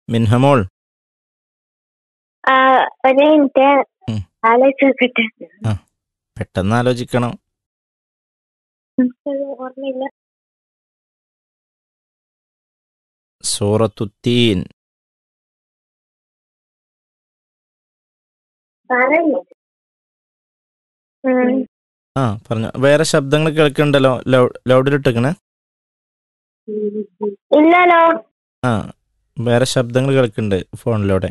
മിൻഹമോൾ ആ, ഒരു മിനിറ്റ് ഉം. ആലോചിച്ചോക്കട്ടെ പെട്ടെന്ന് ആലോചിക്കണം എനിക്കത് ഓർമ്മയില്ല സൂറത്തുത്തീൻ ഉം. ആ പറഞ്ഞു വേറെ ശബ്ദങ്ങൾ കേൾക്കുന്നുണ്ടല്ലോ ലൗഡിലിട്ടിക്കണേ ഇല്ലല്ലോ ആ വേറെ ശബ്ദങ്ങൾ കേൾക്കുന്നുണ്ട് ഫോണിലൂടെ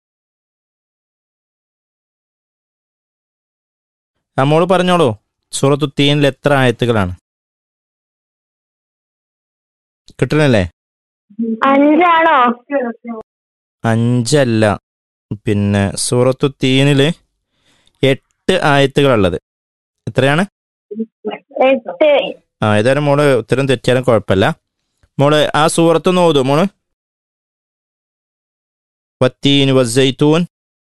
നമ്മോട് പറഞ്ഞോളൂ സൂറത്തു തീനിൽ എത്ര ആയത്തുകളാണ് കിട്ടണല്ലേ അഞ്ചാണോ അഞ്ചല്ല പിന്നെ സൂറത്തു തീനില് എട്ട് ആയത്തുകളുള്ളത് എത്രയാണ് എട്ട് ആ ഏതായാലും മോള് ഉത്തരം തെറ്റിയാലും കുഴപ്പമില്ല മോള് ആ സൂറത്തൊന്ന് ഓതു മോള് വത്തീൻ വസ്സൈത്തൂൻ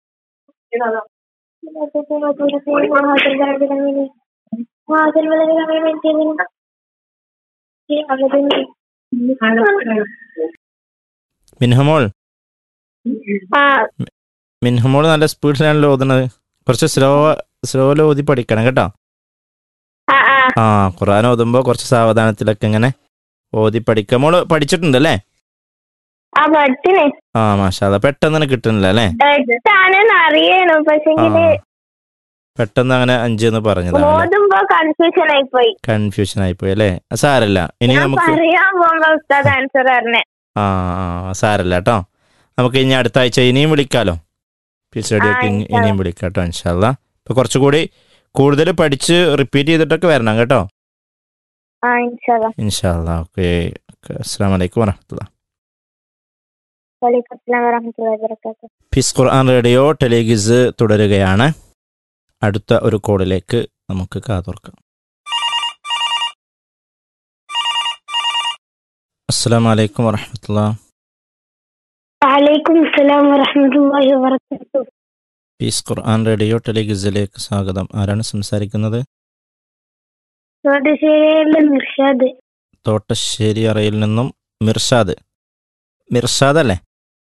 മിൻഹമോൾ ആ മിൻഹമോൾ നല്ല സ്പീഡിലാണല്ലോ ഓതുന്നത് കുറച്ച് സ്ലോ സ്ലോയിൽ ഓതി പഠിക്കണം കേട്ടോ ആ ആ ആ ഖുർആൻ ഓതുമ്പോൾ കുറച്ച് സാവധാനത്തിലൊക്കെ ഇങ്ങനെ ഓതി പഠിക്കാം മോള് പഠിച്ചിട്ടുണ്ട് അല്ലേ ആ പഠിച്ചിന് ആ മാഷാ പെട്ടെന്ന് തന്നെ കിട്ടുന്നില്ല അല്ലേ എട്ടാണെന്ന് അറിയണു ആ പക്ഷെങ്കില് പെട്ടെന്ന് അങ്ങനെ അഞ്ച് എന്ന് പറഞ്ഞതാണ് അല്ലേ ഓതുമ്പോ കൺഫ്യൂഷൻ ആയി പോയി കൺഫ്യൂഷൻ ആയിപ്പോയി അല്ലേ അത് സാരല്ല ഇനി ഞാൻ നമുക്ക് പറയാൻ പോകുമ്പോ ഉസ്താദ് ആൻസർ പറഞ്ഞേ ആ ആ സാരല്ല കേട്ടോ നമുക്ക് ഇനി അടുത്ത ആഴ്ച ഇനിയും വിളിക്കാലോ പീസ് റെഡിയൊക്കെ ആ, ഇനി- ഇൻഷാ ഇനിയും വിളിക്കാം കേട്ടോ ഇൻഷാല്ല ഇപ്പൊ കുറച്ചുകൂടി കൂടുതൽ പഠിച്ച് റിപ്പീറ്റ് ചെയ്തിട്ടൊക്കെ വരണം കേട്ടോ ആ ഇൻഷാല്ലാ ഇൻഷാല്ല ഓക്കെ അസ്സാം വലൈക്കും വരഹമുല്ല വലൈക്കും അസ്സലാം വറഹ്മത്തുള്ളാഹി വബറകാതുഹു പീസ് ഖുർആൻ റേഡിയോ ടെലിഗിസ് തുടരുകയാണ് അടുത്ത ഒരു കോഡിലേക്ക് നമുക്ക് കാതോർക്കാം അസ്സാം വലൈക്കും വരഹമുല്ല വലൈക്കും അസ്സലാം വറഹ്മത്തുള്ളാഹി വബറകാതുഹു പീസ് ഖുർആൻ റേഡിയോ ടെലിഗിസിലേക്ക് സ്വാഗതം ആരാണ് സംസാരിക്കുന്നത് തോട്ടശ്ശേരിയിലെ മിർഷാദ് തോട്ടശ്ശേരി അറയിൽ നിന്നും മിർഷാദ് മിർഷാദ് അല്ലേ